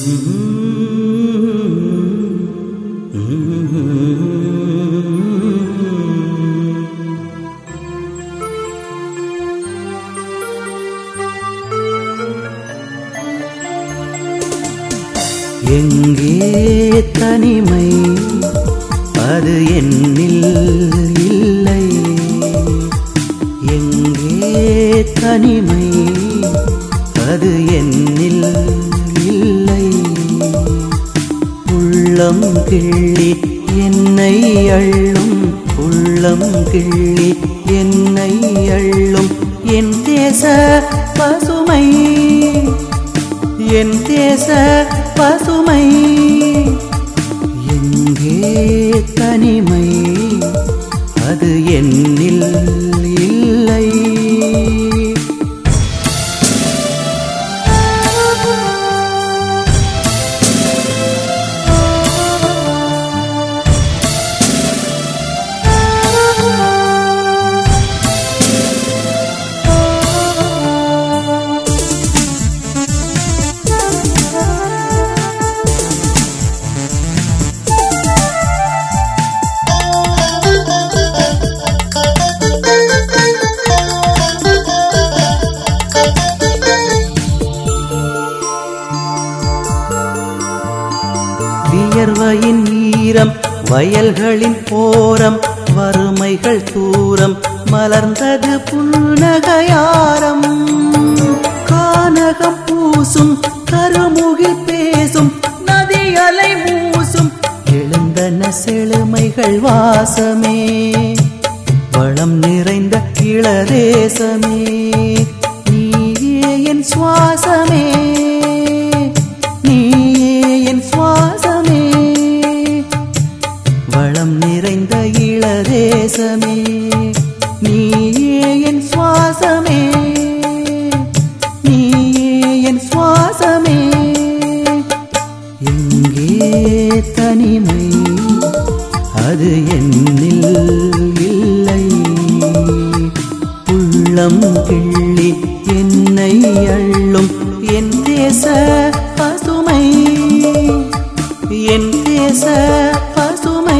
எங்கே தனிமை அது என்னில் இல்லை எங்கே தனிமை அது என்னில் இல்லை உள்ளம் கிள்ளி என்னை அள்ளும் உள்ளம் கிள்ளி என்னை அள்ளும் என் தேச பசுமை என் தேச பசுமை எங்கே தனிமை அது என்னில் இல்லை வியர்வையின் ஈரம் வயல்களின் போரம் வறுமைகள் தூரம் மலர்ந்தது புன்னகையாரம் கானகம் பூசும் கருமுகில் பேசும் நதி அலை மூசும் எழுந்தன செழுமைகள் வாசமே வளம் நிறைந்த இளதேசமே நீயே என் சுவாசமே நீயே என் சுவாசமே வளம் நிறைந்த இளதேசமே நீயே என் சுவாசமே நீயே என் சுவாசமே எங்கே தனிமை அது என்னில் இல்லை உள்ளம் கிள்ளி என்னை அள்ளும் என் தேச பசுமை என் தேச பசுமை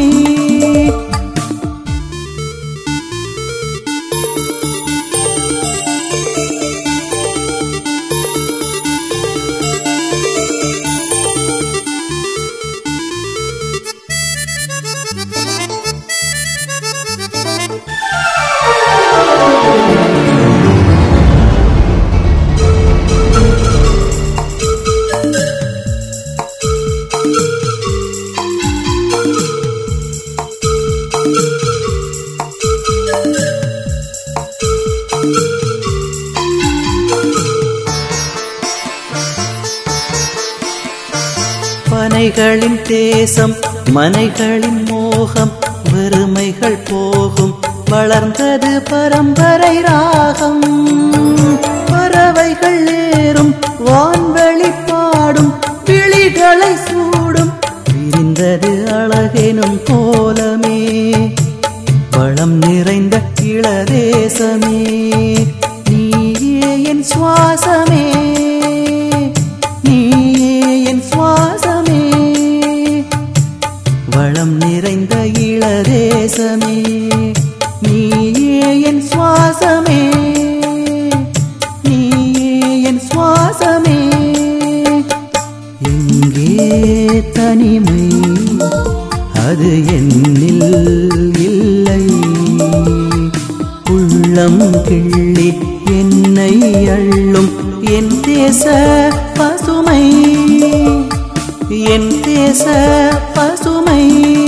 பனைகளின் தேசம் மனைகளின் மோகம் வெறுமைகள் போகும் வளர்ந்தது பரம்பரை ராகம் பறவைகள் ஏறும் வான்வெளி பாடும் விழிகளை சூடும் விரிந்தது அழகெனும் கோலமே வளம் நிறைந்த இளதேசமே நீயே என் சுவாசமே நீயே என் சுவாசமே வளம் நிறைந்த இளதேசமே நீயே என் சுவாசமே நீயே என் சுவாசமே எங்கே தனிமை அது என்னில் இல்லை உள்ளம் கிள்ளி என்னை அள்ளும் என் தேச பசுமை என் தேச பசுமை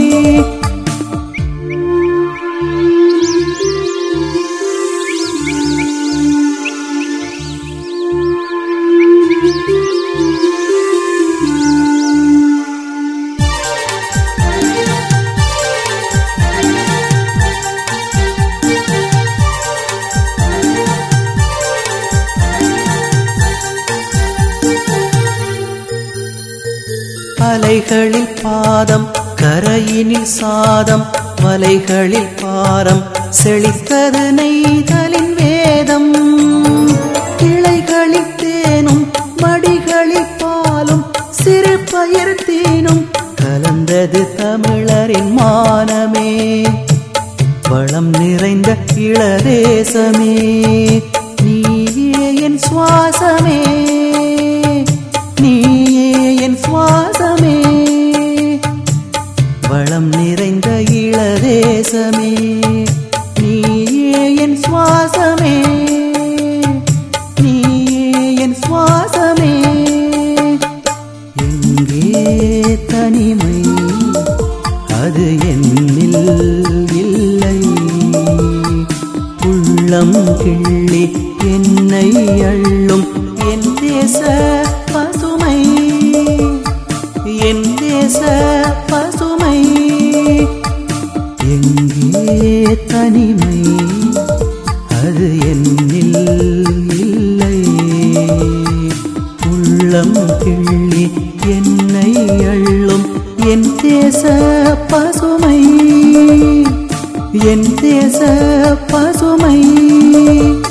அலைகளில் பாதம் கரையினில் சாதம் மலைகளில் பாரம் செழித்தது நெய்தலின் வேதம் கிளைகளில் தேனும் மடிகளில் பாலும் சிறு பயிர்த்தேனும் கலந்தது தமிழரின் மானமே வளம் நிறைந்த இளதேசமே நீயே என் சுவாசமே நீயே என் சுவாசமே வளம் நிறைந்த இளதேசமே நீயே என் சுவாசமே நீயே என் சுவாசமே எங்கே தனிமை அது என்னில் இல்லை உள்ளம் கிள்ளி என்னை அள்ளும் என் தேச பசுமை என் தேச பசுமை எங்கே தனிமை அது என்னில் இல்லை உள்ளம் கிள்ளி என்னை அள்ளும் என் தேச பசுமை என் தேச பசுமை